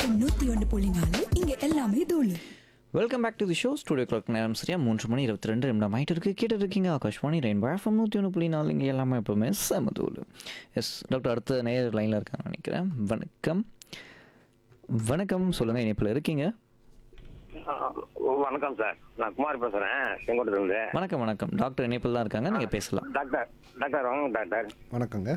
FM நூத்தி ஒன்று புள்ளி நாலு இங்க எல்லாமே தூளு welcome back to the show studio clock நேரம் சரியா மூன்று மணி இருபத்தி ரெண்டு நிமிடம் ஆகிட்டு இருக்கு கேட்டு இருக்கீங்க ஆகாஷ்வாணி ரெயின்போ எஃப்எம் நூற்றி ஒன்று புள்ளி நாலு இங்கே எல்லாமே எப்பவுமே செமதூள் எஸ் டாக்டர் அடுத்த நேர் லைனில் இருக்காங்க நினைக்கிறேன் வணக்கம் வணக்கம் சொல்லுங்கள் இணைப்பில் இருக்கீங்க ஓ, வணக்கம் சார் நான் குமார் பேசுறேன் செங்கோட்டத்துலேருந்து வணக்கம் வணக்கம் டாக்டர் இணைப்பில் தான் இருக்காங்க நீங்கள் பேசலாம் டாக்டர் டாக்டர் வாங்க டாக்டர் வணக்கங்க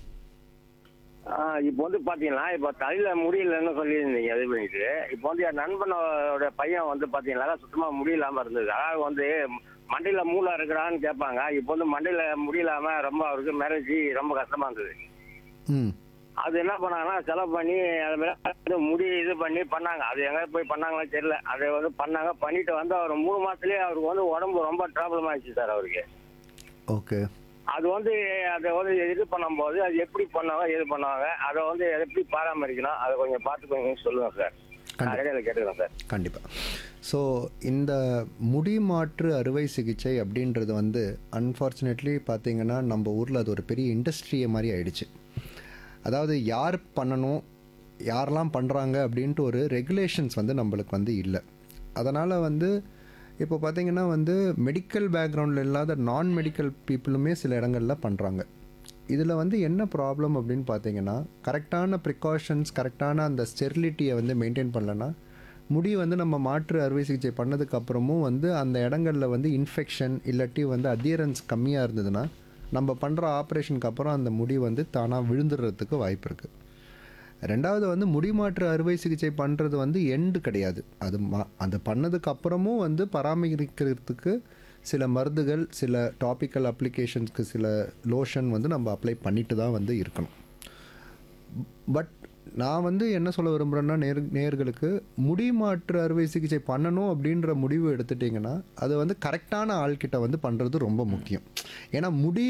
ஆ, இப்போ வந்து பாத்தீங்கன்னா இப்போ தலையில முடியலன்னு சொல்லியிருந்தீங்க இது பண்ணிட்டு இப்போ வந்து என் நண்பனோட பையன் வந்து பாத்தீங்கன்னா சுத்தமா முடியலாம இருந்தது அதாவது வந்து மண்டையில மூளை இருக்கிறான்னு கேட்பாங்க இப்போ வந்து மண்டையில முடியலாம ரொம்ப அவருக்கு மேரேஜ் ரொம்ப கஷ்டமா இருந்தது ம் அது என்ன பண்ணாங்கன்னா செலவு பண்ணி அது மாதிரி முடி இது பண்ணி பண்ணாங்க அது எங்க போய் பண்ணாங்களோ தெரியல அதை வந்து பண்ணாங்க பண்ணிட்டு வந்து அவர் மூணு மாசத்துலயே அவருக்கு வந்து உடம்பு ரொம்ப ப்ராப்ளம் ஆயிடுச்சு சார் அவருக்கு ஓகே அது வந்து அதை வந்து இது பண்ணும்போது அது எப்படி பண்ணுவாங்க எது பண்ணுவாங்க அதை வந்து எப்படி பராமரிக்கணும் அதை கொஞ்சம் பார்த்து கொஞ்சம் சொல்லுங்க சார் நான் இடையில கேட்டுக்கிறேன் சார் கண்டிப்பாக ஸோ இந்த முடி மாற்று அறுவை சிகிச்சை அப்படின்றது வந்து அன்ஃபார்ச்சுனேட்லி பார்த்தீங்கன்னா நம்ம ஊரில் அது ஒரு பெரிய இண்டஸ்ட்ரியை மாதிரி ஆயிடுச்சு அதாவது யார் பண்ணணும் யாரெல்லாம் பண்ணுறாங்க அப்படின்ட்டு ஒரு ரெகுலேஷன்ஸ் வந்து நம்மளுக்கு வந்து இல்லை அதனால் வந்து இப்போ பார்த்தீங்கன்னா வந்து மெடிக்கல் பேக்ரவுண்டில் இல்லாத நான் மெடிக்கல் பீப்புளுமே சில இடங்களில் பண்ணுறாங்க இதில் வந்து என்ன ப்ராப்ளம் அப்படின்னு பார்த்தீங்கன்னா கரெக்டான ப்ரிகாஷன்ஸ் கரெக்டான அந்த ஸ்டெரிலிட்டியை வந்து மெயின்டைன் பண்ணலன்னா முடி வந்து நம்ம மாற்று அறுவை சிகிச்சை பண்ணதுக்கு அப்புறமும் வந்து அந்த இடங்களில் வந்து இன்ஃபெக்ஷன் இல்லாட்டி வந்து அடியரன்ஸ் கம்மியாக இருந்ததுன்னா நம்ம பண்ணுற ஆப்ரேஷனுக்கு அப்புறம் அந்த முடி வந்து தானாக விழுந்துடுறதுக்கு வாய்ப்பு இருக்குது ரெண்டாவது வந்து முடி மாற்று அறுவை சிகிச்சை பண்ணுறது வந்து எண்டு கிடையாது அது மா அது பண்ணதுக்கு அப்புறமும் வந்து பராமரிக்கிறதுக்கு சில மருந்துகள் சில டாபிக்கல் அப்ளிகேஷன்ஸ்க்கு சில லோஷன் வந்து நம்ம அப்ளை பண்ணிட்டு தான் வந்து இருக்கணும் பட் நான் வந்து என்ன சொல்ல விரும்புகிறேன்னா நேர் நேர்களுக்கு முடி மாற்று அறுவை சிகிச்சை பண்ணணும் அப்படின்ற முடிவு எடுத்துட்டிங்கன்னா அது வந்து கரெக்டான ஆள்கிட்ட வந்து பண்ணுறது ரொம்ப முக்கியம் ஏன்னா முடி